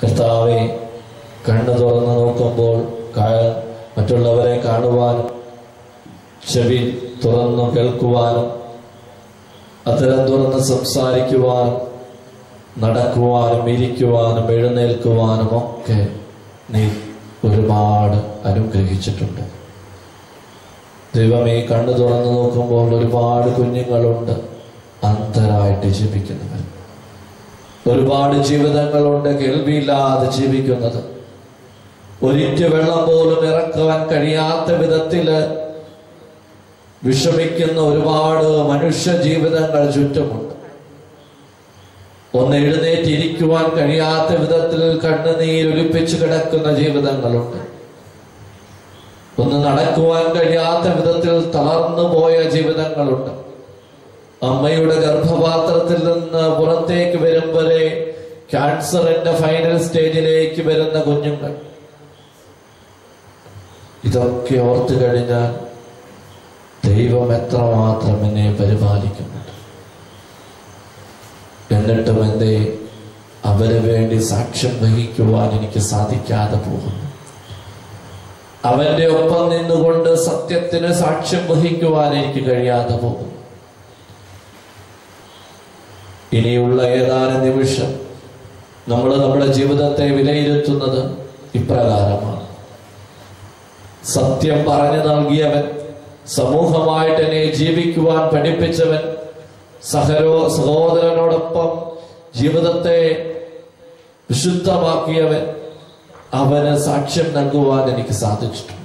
കർത്താവെ കണ്ണു തുറന്നു നോക്കുമ്പോൾ കാ- മറ്റുള്ളവരെ കാണുവാനും ചെവി തുറന്നു കേൾക്കുവാനും അത്തരം തുറന്ന് സംസാരിക്കുവാനും നടക്കുവാനും ഇരിക്കുവാനും എഴുന്നേൽക്കുവാനും ഒക്കെ നീ ഒരുപാട് അനുഗ്രഹിച്ചിട്ടുണ്ട് ദൈവമേ കണ്ണു തുറന്നു നോക്കുമ്പോൾ ഒരുപാട് കുഞ്ഞുങ്ങളുണ്ട് അന്ധരായിട്ട് ജീവിക്കുന്നവർ ഒരുപാട് ജീവിതങ്ങളുണ്ട് കേൾവിയില്ലാതെ ജീവിക്കുന്നത് ഒരിറ്റ് വെള്ളം പോലും ഇറക്കുവാൻ കഴിയാത്ത വിധത്തില് വിഷമിക്കുന്ന ഒരുപാട് മനുഷ്യ ജീവിതങ്ങൾ ചുറ്റുമുണ്ട് ഒന്ന് എഴുന്നേറ്റിരിക്കുവാൻ കഴിയാത്ത വിധത്തിൽ കണ്ണുനീരൊലിപ്പിച്ച് കിടക്കുന്ന ജീവിതങ്ങളുണ്ട് ഒന്ന് നടക്കുവാൻ കഴിയാത്ത വിധത്തിൽ തളർന്നു പോയ ജീവിതങ്ങളുണ്ട് അമ്മയുടെ ഗർഭപാത്രത്തിൽ നിന്ന് പുറത്തേക്ക് വരും വരെ ക്യാൻസറിന്റെ ഫൈനൽ സ്റ്റേജിലേക്ക് വരുന്ന കുഞ്ഞുങ്ങൾ ഇതൊക്കെ ഓർത്തു കഴിഞ്ഞാൽ ദൈവം എത്രമാത്രം എന്നെ പരിപാലിക്കുന്നുണ്ട് എന്നിട്ടും എന്തേ അവന് വേണ്ടി സാക്ഷ്യം വഹിക്കുവാൻ എനിക്ക് സാധിക്കാതെ പോകുന്നു അവന്റെ ഒപ്പം നിന്നുകൊണ്ട് സത്യത്തിന് സാക്ഷ്യം വഹിക്കുവാൻ എനിക്ക് കഴിയാതെ പോകുന്നു ഇനിയുള്ള ഏതാനും നിമിഷം നമ്മൾ നമ്മുടെ ജീവിതത്തെ വിലയിരുത്തുന്നത് ഇപ്രകാരമാണ് സത്യം പറഞ്ഞു നൽകിയവൻ സമൂഹമായിട്ട് എന്നെ ജീവിക്കുവാൻ പഠിപ്പിച്ചവൻ സഹരോ സഹോദരനോടൊപ്പം ജീവിതത്തെ വിശുദ്ധമാക്കിയവൻ അവന് സാക്ഷ്യം നൽകുവാൻ എനിക്ക് സാധിച്ചിട്ടുണ്ട്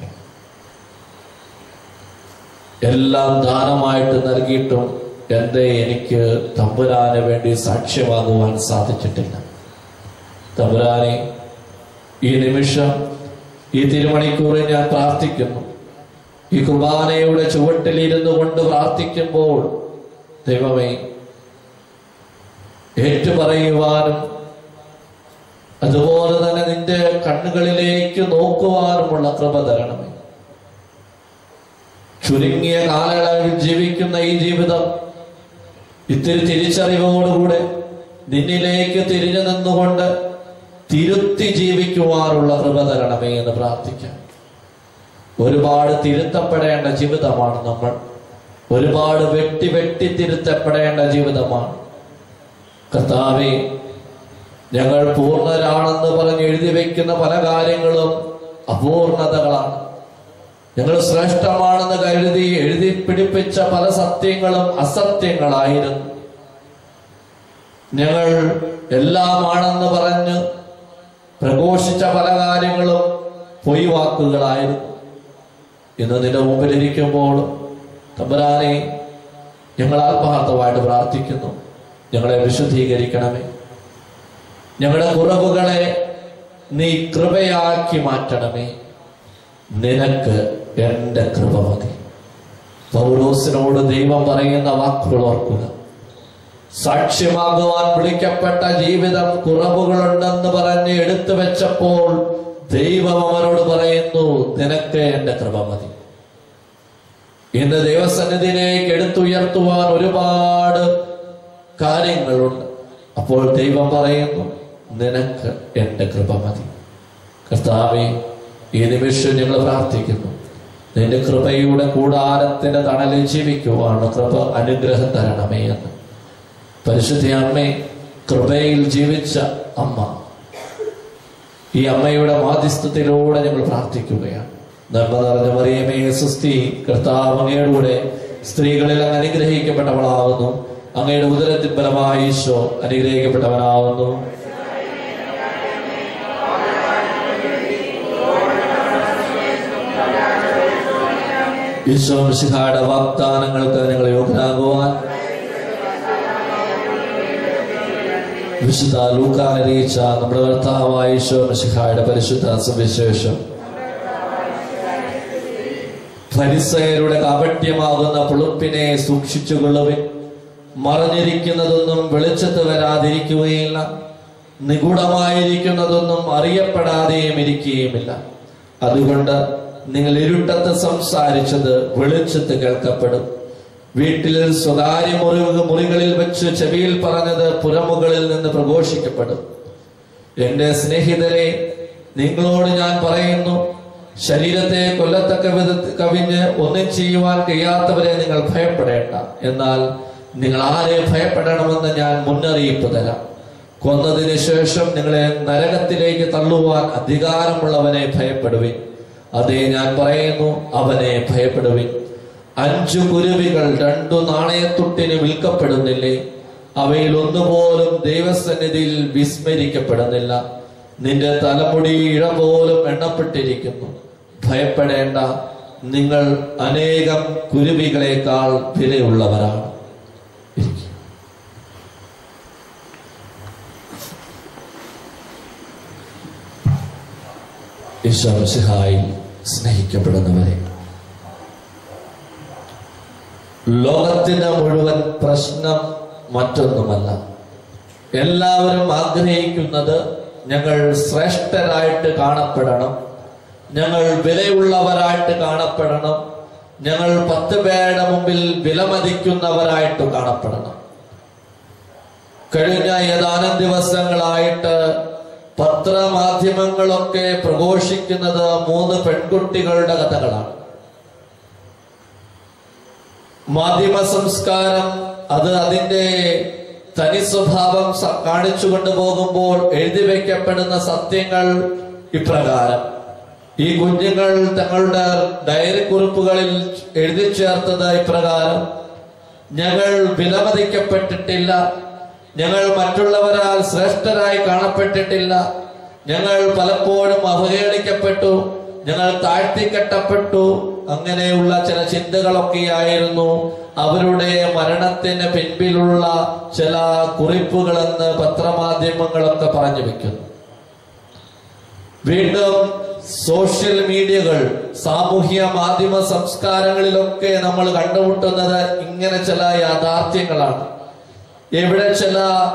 എല്ലാം ദാനമായിട്ട് നൽകിയിട്ടും എന്തേ എനിക്ക് തമ്പുരാന് വേണ്ടി സാക്ഷ്യമാകുവാൻ സാധിച്ചിട്ടില്ല തമ്പുരാനെ ഈ നിമിഷം ഈ തിരുമണിക്കൂറിൽ ഞാൻ പ്രാർത്ഥിക്കുന്നു ഈ കുർബാനയുടെ ചുവട്ടിലിരുന്നു കൊണ്ട് പ്രാർത്ഥിക്കുമ്പോൾ ദൈവമേ ഏറ്റുപറയുവാനും അതുപോലെ തന്നെ നിന്റെ കണ്ണുകളിലേക്ക് നോക്കുവാനുമുള്ള കൃപ തരണമേ ചുരുങ്ങിയ കാലയളവിൽ ജീവിക്കുന്ന ഈ ജീവിതം ഇത്തിരി തിരിച്ചറിവോടുകൂടെ നിന്നിലേക്ക് തിരിഞ്ഞു നിന്നുകൊണ്ട് തിരുത്തി ജീവിക്കുവാനുള്ള കൃപ തരണമേ എന്ന് പ്രാർത്ഥിക്കാം ഒരുപാട് തിരുത്തപ്പെടേണ്ട ജീവിതമാണ് നമ്മൾ ഒരുപാട് വെട്ടി വെട്ടി തിരുത്തപ്പെടേണ്ട ജീവിതമാണ് കർത്താവെ ഞങ്ങൾ പൂർണ്ണരാണെന്ന് പറഞ്ഞ് എഴുതി വെക്കുന്ന പല കാര്യങ്ങളും അപൂർണതകളാണ് ഞങ്ങൾ ശ്രേഷ്ഠമാണെന്ന് കരുതി എഴുതി പിടിപ്പിച്ച പല സത്യങ്ങളും അസത്യങ്ങളായിരുന്നു ഞങ്ങൾ എല്ലാമാണെന്ന് പറഞ്ഞ് പ്രഘോഷിച്ച പല കാര്യങ്ങളും പൊയ് വാക്കുകളായിരുന്നു ഇന്ന് നിന്റെ മുമ്പിലിരിക്കുമ്പോൾ തമ്പുരാനെ ഞങ്ങൾ ആത്മാർത്ഥമായിട്ട് പ്രാർത്ഥിക്കുന്നു ഞങ്ങളെ വിശുദ്ധീകരിക്കണമേ ഞങ്ങളുടെ കുറവുകളെ നീ കൃപയാക്കി മാറ്റണമേ നിനക്ക് എന്റെ കൃപ മതി പൗലോസിനോട് ദൈവം പറയുന്ന വാക്കുകൾ ഓർക്കുക സാക്ഷ്യമാകുവാൻ വിളിക്കപ്പെട്ട ജീവിതം കുറവുകളുണ്ടെന്ന് പറഞ്ഞ് എടുത്തു വെച്ചപ്പോൾ ദൈവം അവനോട് പറയുന്നു നിനക്ക് എന്റെ കൃപ മതി ഇന്ന് ദൈവസന്നിധിയിലേക്ക് എടുത്തുയർത്തുവാൻ ഒരുപാട് കാര്യങ്ങളുണ്ട് അപ്പോൾ ദൈവം പറയുന്നു നിനക്ക് എന്റെ കൃപ മതി കർത്താവെ ഈ നിമിഷം ഞങ്ങൾ പ്രാർത്ഥിക്കുന്നു നിന്റെ കൃപയുടെ കൂടാരത്തിന്റെ തണലിൽ ജീവിക്കുവാണ് കൃപ അനുഗ്രഹം തരണമേ എന്ന് പരിശുദ്ധ അമ്മേ കൃപയിൽ ജീവിച്ച അമ്മ ഈ അമ്മയുടെ മാധ്യസ്ഥത്തിലൂടെ ഞങ്ങൾ പ്രാർത്ഥിക്കുകയാണ് നന്മ നിറഞ്ഞ മറിയമേ സുസ്തി കർത്താവ് അങ്ങയുടെ സ്ത്രീകളിൽ അങ്ങ് അനുഗ്രഹിക്കപ്പെട്ടവളാവുന്നു അങ്ങയുടെ ഉദരത്തിൻ ഫലമായി ഈശോ അനുഗ്രഹിക്കപ്പെട്ടവനാവുന്നു ഈശോ മിശിഹായുടെ വാഗ്ദാനങ്ങൾക്ക് നിങ്ങൾ യോഗ്യനാകുവാൻ വിശുദ്ധ ലൂക്കാൻ അറിയിച്ച നമ്മുടെ കർത്താവായ ഈശോ മിശിഹായുടെ പരിശുദ്ധ സുവിശേഷം ഫരിസയരുടെ കാപട്യമാകുന്ന പുളുപ്പിനെ സൂക്ഷിച്ചുകൊള്ളുവിൻ മറഞ്ഞിരിക്കുന്നതൊന്നും വെളിച്ചത്ത് വരാതിരിക്കുകയില്ല നിഗൂഢമായിരിക്കുന്നതൊന്നും അറിയപ്പെടാതെയും ഇരിക്കുകയുമില്ല അതുകൊണ്ട് നിങ്ങൾ ഇരുട്ടത്ത് സംസാരിച്ചത് വെളിച്ചത്ത് കേൾക്കപ്പെടും വീട്ടിൽ സ്വകാര്യ മുറി മുറികളിൽ വെച്ച് ചെവിയിൽ പറഞ്ഞത് പുറമുകളിൽ നിന്ന് പ്രഘോഷിക്കപ്പെടും എന്റെ സ്നേഹിതരെ നിങ്ങളോട് ഞാൻ പറയുന്നു ശരീരത്തെ കൊല്ലത്തക്ക വിധത്തിൽ കവിഞ്ഞ് ഒന്നും ചെയ്യുവാൻ കഴിയാത്തവരെ നിങ്ങൾ ഭയപ്പെടേണ്ട എന്നാൽ നിങ്ങൾ ആരെ ഭയപ്പെടണമെന്ന് ഞാൻ മുന്നറിയിപ്പ് തരാം കൊന്നതിന് ശേഷം നിങ്ങളെ നരകത്തിലേക്ക് തള്ളുവാൻ അധികാരമുള്ളവനെ ഭയപ്പെടുവിൻ അതേ ഞാൻ പറയുന്നു അവനെ ഭയപ്പെടുവിൻ അഞ്ചു കുരുവികൾ രണ്ടു നാണയത്തുട്ടിന് വിൽക്കപ്പെടുന്നില്ലേ അവയിൽ ഒന്നുപോലും ദൈവസന്നിധിയിൽ വിസ്മരിക്കപ്പെടുന്നില്ല നിന്റെ തലമുടി ഇഴ പോലും എണ്ണപ്പെട്ടിരിക്കുന്നു ഭയപ്പെടേണ്ട നിങ്ങൾ അനേകം കുരുവികളെക്കാൾ വിലയുള്ളവരാണ് ഇരിക്കുക. ഈശോ മിശിഹായിൽ സ്നേഹിക്കപ്പെടുന്നവരെ ലോകത്തിന്റെ മുഴുവൻ പ്രശ്നം മറ്റൊന്നുമല്ല എല്ലാവരും ആഗ്രഹിക്കുന്നത് ഞങ്ങൾ ശ്രേഷ്ഠരായിട്ട് കാണപ്പെടണം ഞങ്ങൾ വിലയുള്ളവരായിട്ട് കാണപ്പെടണം ഞങ്ങൾ പത്ത് പേരുടെ മുമ്പിൽ വിലമതിക്കുന്നവരായിട്ട് കാണപ്പെടണം കഴിഞ്ഞ ഏതാനും ദിവസങ്ങളായിട്ട് പത്രമാധ്യമങ്ങളൊക്കെ പ്രഘോഷിക്കുന്നത് മൂന്ന് പെൺകുട്ടികളുടെ കഥകളാണ് മാധ്യമ സംസ്കാരം അത് അതിന്റെ തനി സ്വഭാവം സ- കാണിച്ചു കൊണ്ടുപോകുമ്പോൾ എഴുതി വയ്ക്കപ്പെടുന്ന സത്യങ്ങൾ ഇപ്രകാരം ഈ കുഞ്ഞുങ്ങൾ തങ്ങളുടെ ഡയറി കുറിപ്പുകളിൽ എഴുതി ചേർത്തത് ഇപ്രകാരം ഞങ്ങൾ വിലമതിക്കപ്പെട്ടിട്ടില്ല ഞങ്ങൾ മറ്റുള്ളവരാൽ ശ്രേഷ്ഠരായി കാണപ്പെട്ടിട്ടില്ല ഞങ്ങൾ പലപ്പോഴും അവഹേളിക്കപ്പെട്ടു ഞങ്ങൾ താഴ്ത്തിക്കെട്ടപ്പെട്ടു അങ്ങനെയുള്ള ചില ചിന്തകളൊക്കെയായിരുന്നു അവരുടെ മരണത്തിന് പിൻപിലുള്ള ചില കുറിപ്പുകളെന്ന് പത്രമാധ്യമങ്ങളൊക്കെ പറഞ്ഞു വെക്കുന്നു വീണ്ടും സോഷ്യൽ മീഡിയകൾ സാമൂഹ്യ മാധ്യമ സംസ്കാരങ്ങളിലൊക്കെ നമ്മൾ കണ്ടുമുട്ടുന്നത് ഇങ്ങനെ ചില യാഥാർത്ഥ്യങ്ങളാണ് എവിടെ ചില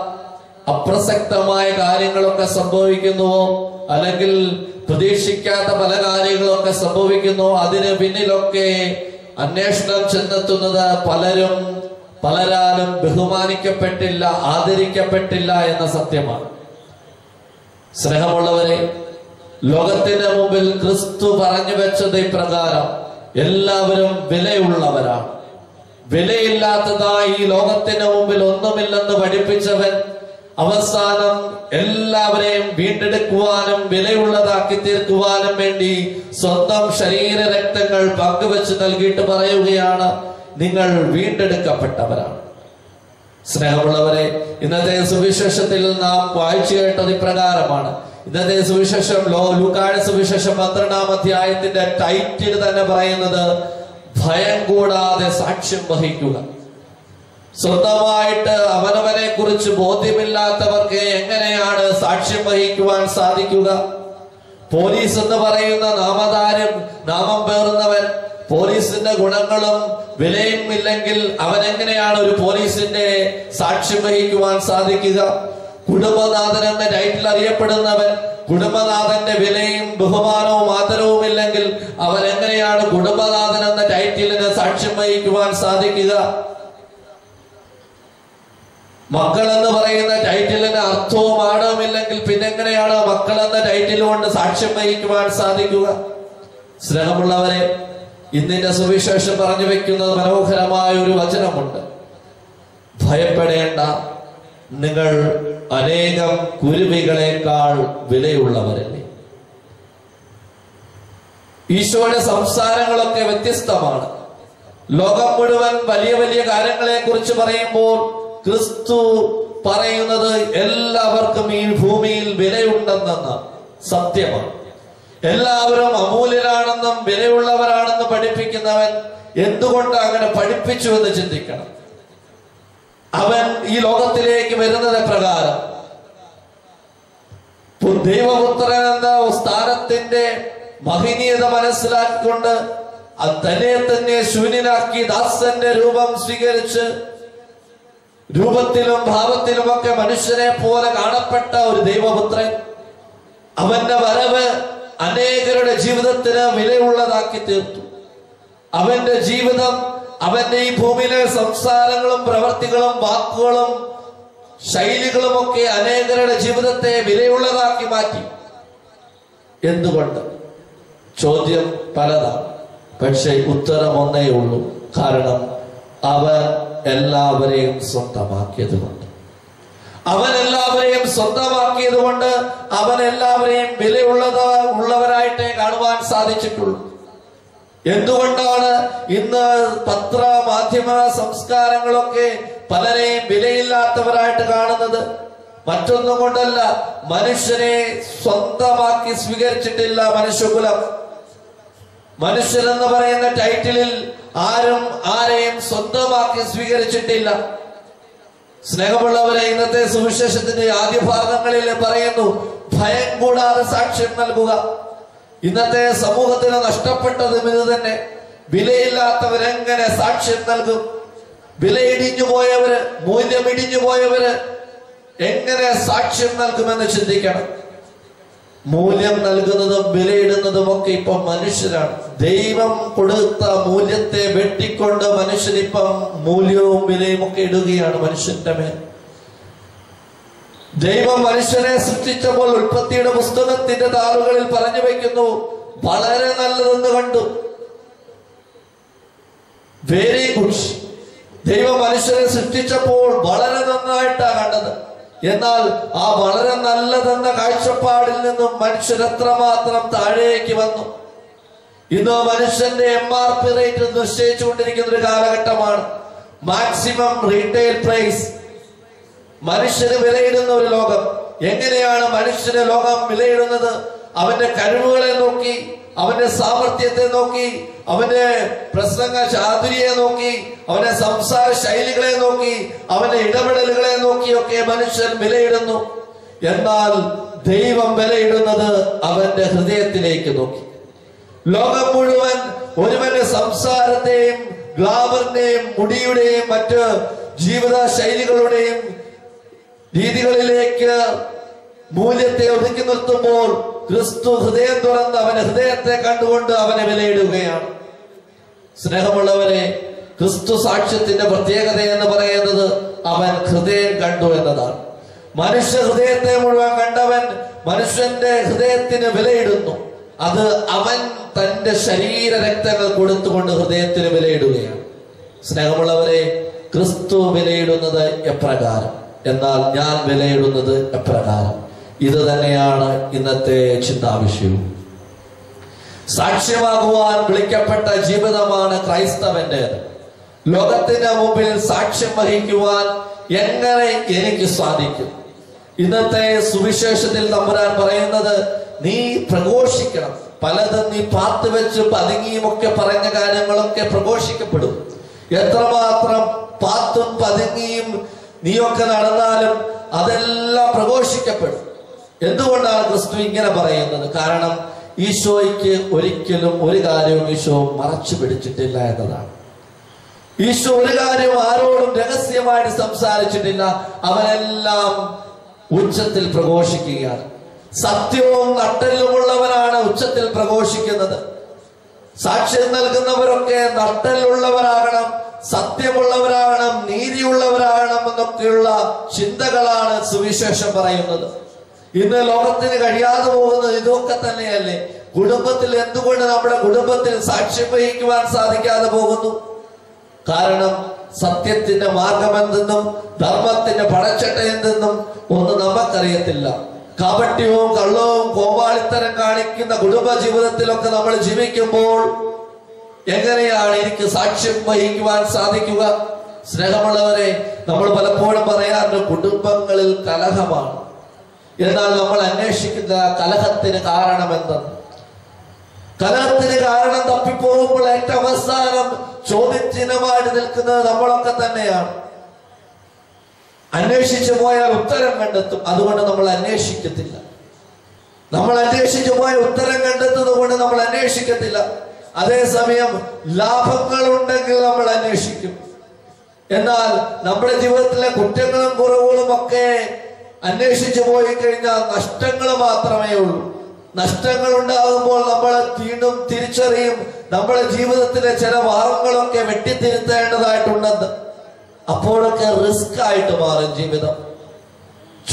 അപ്രസക്തമായ കാര്യങ്ങളൊക്കെ സംഭവിക്കുന്നുവോ അല്ലെങ്കിൽ പ്രതീക്ഷിക്കാത്ത പല കാര്യങ്ങളൊക്കെ സംഭവിക്കുന്നു അതിന് പിന്നിലൊക്കെ അന്വേഷണം ചെന്നെത്തുന്നത് പലരും പലരാലും ബഹുമാനിക്കപ്പെട്ടില്ല ആദരിക്കപ്പെട്ടില്ല എന്ന സത്യമാണ് സ്നേഹമുള്ളവരെ ലോകത്തിന്റെ മുമ്പിൽ ക്രിസ്തു പറഞ്ഞു വെച്ചത് ഇപ്രകാരം എല്ലാവരും വിലയുള്ളവരാണ് വിലയില്ലാത്തതായി ഈ ലോകത്തിന് മുമ്പിൽ ഒന്നുമില്ലെന്ന് പഠിപ്പിച്ചവൻ അവസാനം എല്ലാവരെയും വീണ്ടെടുക്കുവാനും വിലയുള്ളതാക്കി തീർക്കുവാനും വേണ്ടി സ്വന്തം ശരീര രക്തങ്ങൾ പങ്കുവെച്ച് നൽകിയിട്ട് പറയുകയാണ് നിങ്ങൾ വീണ്ടെടുക്കപ്പെട്ടവരാണ് സ്നേഹമുള്ളവരെ ഇന്നത്തെ സുവിശേഷത്തിൽ നാം വായിച്ചു കേട്ടത് ഇപ്രകാരമാണ് ഇന്നത്തെ സുവിശേഷം ലോ ലൂക്കാട് സുവിശേഷം പന്ത്രണ്ടാം അധ്യായത്തിന്റെ ടൈറ്റിൽ തന്നെ പറയുന്നത് ഭയം കൂടാതെ സാക്ഷ്യം വഹിക്കുക സ്വന്തമായിട്ട് അവനവനെ കുറിച്ച് ബോധ്യമില്ലാത്തവർക്ക് എങ്ങനെയാണ് സാക്ഷ്യം വഹിക്കുവാൻ സാധിക്കുക പോലീസ് എന്ന് പറയുന്ന നാമധാരം നാമം പേറുന്നവൻ പോലീസിന്റെ ഗുണങ്ങളും വിലയും ഇല്ലെങ്കിൽ അവൻ എങ്ങനെയാണ് ഒരു പോലീസിന്റെ സാക്ഷ്യം വഹിക്കുവാൻ സാധിക്കുക കുടുംബനാഥൻ എന്ന ടൈറ്റിൽ അറിയപ്പെടുന്നവൻ കുടുംബനാഥന്റെ വിലയും ബഹുമാനവും ആദരവും ഇല്ലെങ്കിൽ അവൻ എങ്ങനെയാണ് കുടുംബനാഥൻ എന്ന ടൈറ്റിലിന് സാക്ഷ്യം വഹിക്കുവാൻ സാധിക്കുക മക്കൾ എന്ന് പറയുന്ന ടൈറ്റിലിന് അർത്ഥവും ആഴവുമില്ലെങ്കിൽ പിന്നെ എങ്ങനെയാണ് മക്കൾ എന്ന ടൈറ്റിൽ കൊണ്ട് സാക്ഷ്യം വഹിക്കുവാൻ സാധിക്കുക സ്നേഹമുള്ളവരെ ഇന്നിന്റെ സുവിശേഷം പറഞ്ഞു വെക്കുന്നത് മനോഹരമായ ഒരു വചനമുണ്ട് ഭയപ്പെടേണ്ട നിങ്ങൾ അനേകം കുരുവികളെക്കാൾ വിലയുള്ളവരല്ലേ ഈശോയുടെ സംസാരങ്ങളൊക്കെ വ്യത്യസ്തമാണ് ലോകം മുഴുവൻ വലിയ വലിയ കാര്യങ്ങളെ കുറിച്ച് പറയുമ്പോൾ ക്രിസ്തു പറയുന്നത് എല്ലാവർക്കും ഈ ഭൂമിയിൽ വിലയുണ്ടെന്നെന്ന് സത്യമാണ് എല്ലാവരും അമൂല്യരാണെന്നും വിലയുള്ളവരാണെന്ന് പഠിപ്പിക്കുന്നവൻ എന്തുകൊണ്ട് അങ്ങനെ പഠിപ്പിച്ചു എന്ന് ചിന്തിക്കണം അവൻ ഈ ലോകത്തിലേക്ക് വരുന്നത് പ്രകാരം പു- ദൈവപുത്രൻ എന്ന സ്ഥാനത്തിന്റെ മഹനീയത മനസ്സിലാക്കിക്കൊണ്ട് അത് തന്നെ തന്നെ ശൂന്യനാക്കി ദാസന്റെ രൂപം സ്വീകരിച്ച് രൂപത്തിലും ഭാവത്തിലുമൊക്കെ മനുഷ്യനെ പോലെ കാണപ്പെട്ട ഒരു ദൈവപുത്രൻ അവന്റെ വരവ് അനേകരുടെ ജീവിതത്തിന് വിലയുള്ളതാക്കി തീർത്തു അവന്റെ ജീവിതം അവന്റെ ഈ ഭൂമിയിലെ സംസാരങ്ങളും പ്രവർത്തികളും വാക്കുകളും ശൈലികളുമൊക്കെ അനേകരുടെ ജീവിതത്തെ വിലയുള്ളതാക്കി മാറ്റി എന്തുകൊണ്ട് ചോദ്യം പലതാണ് പക്ഷെ ഉത്തരം ഒന്നേ ഉള്ളൂ കാരണം അവൻ എല്ലാവരെയും സ്വന്തമാക്കിയത് കൊണ്ട് അവൻ എല്ലാവരെയും സ്വന്തമാക്കിയത് കൊണ്ട് അവൻ എല്ലാവരെയും വിലയുള്ളത് ഉള്ളവരായിട്ടേ കാണുവാൻ സാധിച്ചിട്ടുള്ളൂ എന്തുകൊണ്ടാണ് ഇന്ന് പത്ര മാധ്യമ സംസ്കാരങ്ങളൊക്കെ പലരെയും വിലയില്ലാത്തവരായിട്ട് കാണുന്നത് മറ്റൊന്നും കൊണ്ടല്ല മനുഷ്യനെ സ്വന്തമാക്കി സ്വീകരിച്ചിട്ടില്ല മനുഷ്യകുലം മനുഷ്യൻ എന്ന് പറയുന്ന ടൈറ്റിലിൽ ആരും ആരെയും സ്വന്തമാക്കി സ്വീകരിച്ചിട്ടില്ല സ്നേഹമുള്ളവരെ ഇന്നത്തെ സുവിശേഷത്തിന്റെ ആദ്യ ഭാഗങ്ങളിൽ പറയുന്നു ഭയം കൂടാതെ സാക്ഷ്യം നൽകുക ഇന്നത്തെ സമൂഹത്തിന് നഷ്ടപ്പെട്ടതും ഇത് തന്നെ വിലയില്ലാത്തവരെങ്ങനെ സാക്ഷ്യം നൽകും വിലയിടിഞ്ഞു പോയവര് മൂല്യമിടിഞ്ഞു പോയവര് എങ്ങനെ സാക്ഷ്യം നൽകുമെന്ന് ചിന്തിക്കണം മൂല്യം നൽകുന്നതും വിലയിടുന്നതും ഒക്കെ ഇപ്പം മനുഷ്യരാണ് ദൈവം കൊടുത്ത മൂല്യത്തെ വെട്ടിക്കൊണ്ട് മനുഷ്യനിപ്പം മൂല്യവും വിലയും ഒക്കെ ഇടുകയാണ് മനുഷ്യന്റെ മേൽ ദൈവം മനുഷ്യനെ സൃഷ്ടിച്ചപ്പോൾ ഉൽപ്പത്തിയുടെ പുസ്തകത്തിന്റെ താളുകളിൽ പറഞ്ഞു വെക്കുന്നു വളരെ നല്ലതെന്ന് കണ്ടു വെരി ഗുഡ് ദൈവം മനുഷ്യനെ സൃഷ്ടിച്ചപ്പോൾ വളരെ നന്നായിട്ടാണ് കണ്ടത് എന്നാൽ ആ വളരെ നല്ലതെന്ന കാഴ്ചപ്പാടിൽ നിന്നും മനുഷ്യർ എത്രമാത്രം താഴേക്ക് വന്നു ഇന്ന് മനുഷ്യന്റെ എം ആർ പി റേറ്റ് നിശ്ചയിച്ചുകൊണ്ടിരിക്കുന്ന ഒരു കാലഘട്ടമാണ് മാക്സിമം റീറ്റെയിൽ പ്രൈസ് മനുഷ്യന് വിലയിടുന്ന ഒരു ലോകം എങ്ങനെയാണ് മനുഷ്യന് ലോകം വിലയിടുന്നത് അവന്റെ കഴിവുകളെ നോക്കി അവന്റെ സാമർഥ്യത്തെ നോക്കി അവന്റെ പ്രസംഗ ചാതുരിയെ നോക്കി അവന്റെ സംസാര ശൈലികളെ നോക്കി അവന്റെ ഇടപെടലുകളെ നോക്കിയൊക്കെ മനുഷ്യൻ വിലയിടുന്നു എന്നാൽ ദൈവം വിലയിടുന്നത് അവന്റെ ഹൃദയത്തിലേക്ക് നോക്കി ലോകം മുഴുവൻ ഒരുവന്റെ സംസാരത്തെയും ഗ്ലാമറിന്റെയും മുടിയുടെയും മറ്റ് ജീവിത ശൈലികളുടെയും രീതികളിലേക്ക് മൂല്യത്തെ ഒതുക്കി നിർത്തുമ്പോൾ ക്രിസ്തു ഹൃദയം തുറന്ന് അവന്റെ ഹൃദയത്തെ കണ്ടുകൊണ്ട് അവനെ വിലയിടുകയാണ് സ്നേഹമുള്ളവരെ ക്രിസ്തു സാക്ഷ്യത്തിന്റെ പ്രത്യേകത എന്ന് പറയുന്നത് അവൻ ഹൃദയം കണ്ടു എന്നതാണ് മനുഷ്യ ഹൃദയത്തെ മുഴുവൻ കണ്ടവൻ മനുഷ്യന്റെ ഹൃദയത്തിന് വിലയിടുന്നു അത് അവൻ തന്റെ ശരീര രക്തങ്ങൾ കൊടുത്തുകൊണ്ട് ഹൃദയത്തിന് വിലയിടുകയാണ് സ്നേഹമുള്ളവരെ ക്രിസ്തു വിലയിടുന്നത് എപ്രകാരം എന്നാൽ ഞാൻ വിലയിടുന്നത് എപ്രകാരം ഇത് തന്നെയാണ് ഇന്നത്തെ ചിന്താവിഷയവും സാക്ഷ്യമാകുവാൻ വിളിക്കപ്പെട്ട ജീവിതമാണ് ക്രൈസ്തവന്റേത് ലോകത്തിന്റെ മുമ്പിൽ സാക്ഷ്യം വഹിക്കുവാൻ എങ്ങനെ എനിക്ക് സാധിക്കും ഇന്നത്തെ സുവിശേഷത്തിൽ തമ്പുരാൻ പറയുന്നത് നീ പ്രഘോഷിക്കണം പലതും നീ പാത്തു വെച്ച് പതുങ്ങിയും ഒക്കെ പറഞ്ഞ കാര്യങ്ങളൊക്കെ പ്രഘോഷിക്കപ്പെടും എത്രമാത്രം പാത്തും പതുങ്ങിയും നീയൊക്കെ നടന്നാലും അതെല്ലാം പ്രഘോഷിക്കപ്പെടും എന്തുകൊണ്ടാണ് ക്രിസ്തു ഇങ്ങനെ പറയുന്നത് കാരണം ഈശോയ്ക്ക് ഒരിക്കലും ഒരു കാര്യവും ഈശോ മറച്ചു പിടിച്ചിട്ടില്ല എന്നതാണ് ഈശോ ഒരു കാര്യവും ആരോടും രഹസ്യമായിട്ട് സംസാരിച്ചിട്ടില്ല അവനെല്ലാം ഉച്ചത്തിൽ പ്രഘോഷിക്കുകയാണ് സത്യവും നട്ടലുമുള്ളവനാണ് ഉച്ചത്തിൽ പ്രഘോഷിക്കുന്നത് സാക്ഷ്യം നൽകുന്നവരൊക്കെ നട്ടലുള്ളവരാകണം സത്യമുള്ളവരാകണം നീതിയുള്ളവരാകണം എന്നൊക്കെയുള്ള ചിന്തകളാണ് സുവിശേഷം പറയുന്നത് ഇന്ന് ലോകത്തിന് കഴിയാതെ പോകുന്നത് ഇതൊക്കെ തന്നെയല്ലേ കുടുംബത്തിൽ എന്തുകൊണ്ട് നമ്മുടെ കുടുംബത്തിൽ സാക്ഷ്യം വഹിക്കുവാൻ സാധിക്കാതെ പോകുന്നു കാരണം സത്യത്തിന്റെ മാർഗം എന്തെന്നും ധർമ്മത്തിന്റെ പടച്ചട്ട എന്തെന്നും ഒന്നും നമുക്കറിയത്തില്ല കാപട്യവും കള്ളവും കോപാളിത്തരം കാണിക്കുന്ന കുടുംബ ജീവിതത്തിലൊക്കെ നമ്മൾ ജീവിക്കുമ്പോൾ എങ്ങനെയാണ് എനിക്ക് സാക്ഷ്യം വഹിക്കുവാൻ സാധിക്കുക സ്നേഹമുള്ളവരെ നമ്മൾ പലപ്പോഴും പറയാറുണ്ട് കുടുംബങ്ങളിൽ കലഹമാണ് എന്നാൽ നമ്മൾ അന്വേഷിക്കുന്ന കലഹത്തിന് കാരണം എന്തെന്ന് കലഹത്തിന് കാരണം തപ്പിപ്പോകുമ്പോൾ ഏറ്റവും അവസാനം ചോദ്യചിഹ്നമായിട്ട് നിൽക്കുന്നത് നമ്മളൊക്കെ തന്നെയാണ് അന്വേഷിച്ചു പോയാൽ ഉത്തരം കണ്ടെത്തും അതുകൊണ്ട് നമ്മൾ അന്വേഷിക്കത്തില്ല നമ്മൾ അന്വേഷിച്ചു പോയ ഉത്തരം കണ്ടെത്തുന്നത് കൊണ്ട് നമ്മൾ അന്വേഷിക്കത്തില്ല അതേസമയം ലാഭങ്ങൾ ഉണ്ടെങ്കിൽ നമ്മൾ അന്വേഷിക്കും എന്നാൽ നമ്മുടെ ജീവിതത്തിലെ കുറ്റങ്ങളും കുറവുകളും ഒക്കെ അന്വേഷിച്ചു പോയി കഴിഞ്ഞാൽ നഷ്ടങ്ങൾ മാത്രമേ ഉള്ളൂ നഷ്ടങ്ങൾ ഉണ്ടാകുമ്പോൾ നമ്മൾ വീണ്ടും തിരിച്ചറിയും നമ്മുടെ ജീവിതത്തിലെ ചില ഭാഗങ്ങളൊക്കെ വെട്ടിത്തിരുത്തേണ്ടതായിട്ടുണ്ടെന്ന് അപ്പോഴൊക്കെ റിസ്ക് ആയിട്ട് മാറും ജീവിതം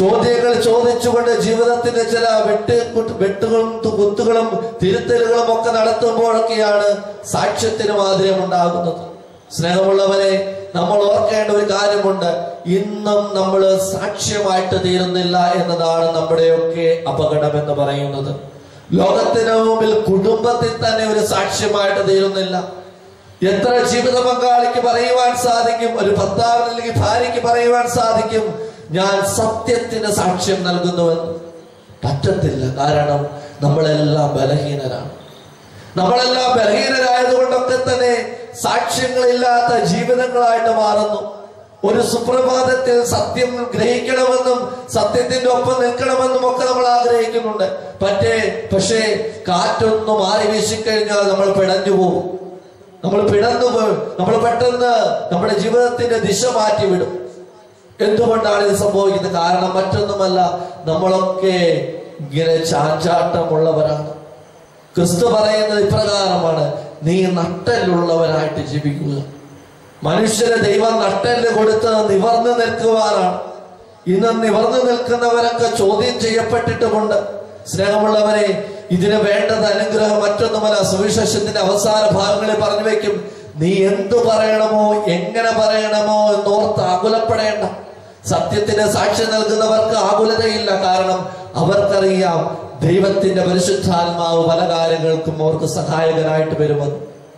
ചോദ്യങ്ങൾ ചോദിച്ചുകൊണ്ട് ജീവിതത്തിന്റെ ചില വെട്ട് കുത്ത് വെട്ടുകളും തു- കുത്തുകളും തിരുത്തലുകളും ഒക്കെ നടത്തുമ്പോഴൊക്കെയാണ് സാക്ഷ്യത്തിന് മാതിരം ഉണ്ടാകുന്നത് സ്നേഹമുള്ളവരെ നമ്മൾ ഓർക്കേണ്ട ഒരു കാര്യമുണ്ട് ഇന്നും നമ്മൾ സാക്ഷ്യമായിട്ട് തീരുന്നില്ല എന്നതാണ് നമ്മുടെയൊക്കെ അപകടം എന്ന് പറയുന്നത് ലോകത്തിന് മുമ്പിൽ കുടുംബത്തിൽ തന്നെ ഒരു സാക്ഷ്യമായിട്ട് തീരുന്നില്ല എത്ര ജീവിത പങ്കാളിക്ക് പറയുവാൻ സാധിക്കും ഒരു ഭർത്താവിന് അല്ലെങ്കിൽ ഭാര്യയ്ക്ക് പറയുവാൻ സാധിക്കും ഞാൻ സത്യത്തിന് സാക്ഷ്യം നൽകുന്നുവെന്ന് പറ്റത്തില്ല കാരണം നമ്മളെല്ലാം ബലഹീനരാണ് നമ്മളെല്ലാം ബലഹീനരായതുകൊണ്ടൊക്കെ തന്നെ സാക്ഷ്യങ്ങളില്ലാത്ത ജീവിതങ്ങളായിട്ട് മാറുന്നു ഒരു സുപ്രഭാതത്തിൽ സത്യം ഗ്രഹിക്കണമെന്നും സത്യത്തിന്റെ ഒപ്പം നിൽക്കണമെന്നും ഒക്കെ നമ്മൾ ആഗ്രഹിക്കുന്നുണ്ട് പറ്റേ പക്ഷേ കാറ്റൊന്ന് മാറി വീശിക്കഴിഞ്ഞാൽ നമ്മൾ പിടഞ്ഞു പോകും നമ്മൾ പിടന്നു പോകും നമ്മൾ പെട്ടെന്ന് നമ്മുടെ ജീവിതത്തിന്റെ ദിശ മാറ്റിവിടും എന്തുകൊണ്ടാണ് ഇത് സംഭവിക്കുന്നത് കാരണം മറ്റൊന്നുമല്ല നമ്മളൊക്കെ ഇങ്ങനെ ചാഞ്ചാട്ടമുള്ളവരാണ് ക്രിസ്തു പറയുന്നത് ഇപ്രകാരമാണ് നീ നട്ടലുള്ളവരായിട്ട് ജീവിക്കുക മനുഷ്യരെ ദൈവം നട്ടല് കൊടുത്ത് നിവർന്നു നിൽക്കുവാനാണ് ഇന്ന് നിവർന്നു നിൽക്കുന്നവരൊക്കെ ചോദ്യം ചെയ്യപ്പെട്ടിട്ടുമുണ്ട് സ്നേഹമുള്ളവരെ ഇതിന് വേണ്ടത് അനുഗ്രഹം മറ്റൊന്നുമല്ല സുവിശേഷത്തിന്റെ അവസാന ഭാഗങ്ങളിൽ പറഞ്ഞു വെക്കും നീ എന്തു പറയണമോ എങ്ങനെ പറയണമോ എന്നോർത്ത് ആകുലപ്പെടേണ്ട സത്യത്തിന് സാക്ഷ്യം നൽകുന്നവർക്ക് ആകുലതയില്ല കാരണം അവർക്കറിയാം ദൈവത്തിന്റെ പരിശുദ്ധാത്മാവ് പല കാര്യങ്ങൾക്കും അവർക്ക് സഹായകനായിട്ട് വരുമെന്ന്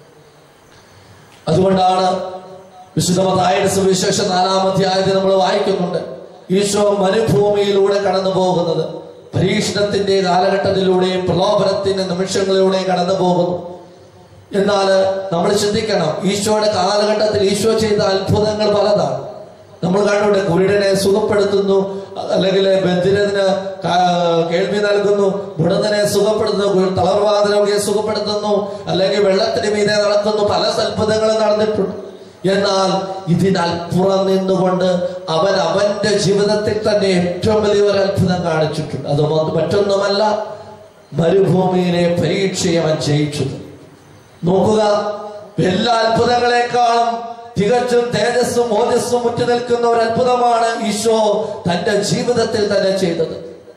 അതുകൊണ്ടാണ് വിശുദ്ധമതായുടെ സുവിശേഷ നാലാം അധ്യായത്തിൽ നമ്മൾ വായിക്കുന്നുണ്ട് ഈശോ മരുഭൂമിയിലൂടെ കടന്നു പോകുന്നത് പരീക്ഷണത്തിന്റെ കാലഘട്ടത്തിലൂടെയും പ്രലോഭനത്തിന്റെ നിമിഷങ്ങളിലൂടെയും കടന്നു പോകുന്നു എന്നാൽ നമ്മൾ ചിന്തിക്കണം ഈശോയുടെ കാലഘട്ടത്തിൽ ഈശോ ചെയ്ത അത്ഭുതങ്ങൾ പലതാണ് നമ്മൾ കണ്ടുണ്ട് കുരുടനെ സുഖപ്പെടുത്തുന്നു അല്ലെങ്കിൽ ബന്ധിരന് കേൾവി നൽകുന്നു മുടന്തനെ സുഖപ്പെടുത്തുന്നു തളർവാദ രോഗിയെ സുഖപ്പെടുത്തുന്നു അല്ലെങ്കിൽ വെള്ളത്തിന് മീതെ നടക്കുന്നു പല അത്ഭുതങ്ങളും നടന്നിട്ടുണ്ട് എന്നാൽ ഇതിനൽപ്പുറം നിന്നുകൊണ്ട് അവൻ അവന്റെ ജീവിതത്തിൽ തന്നെ ഏറ്റവും വലിയ ഒരു അത്ഭുതം കാണിച്ചിട്ടുണ്ട് അത് മറ്റൊന്നുമല്ല മരുഭൂമിയിലെ പരീക്ഷയെ അവൻ ജയിച്ചത് നോക്കുക എല്ലാ അത്ഭുതങ്ങളെക്കാളും തികച്ചും തേജസ്സും ഓജസ്സും മുറ്റു നിൽക്കുന്ന ഒരു അത്ഭുതമാണ് ഈശോ തന്റെ ജീവിതത്തിൽ തന്നെ ചെയ്തത്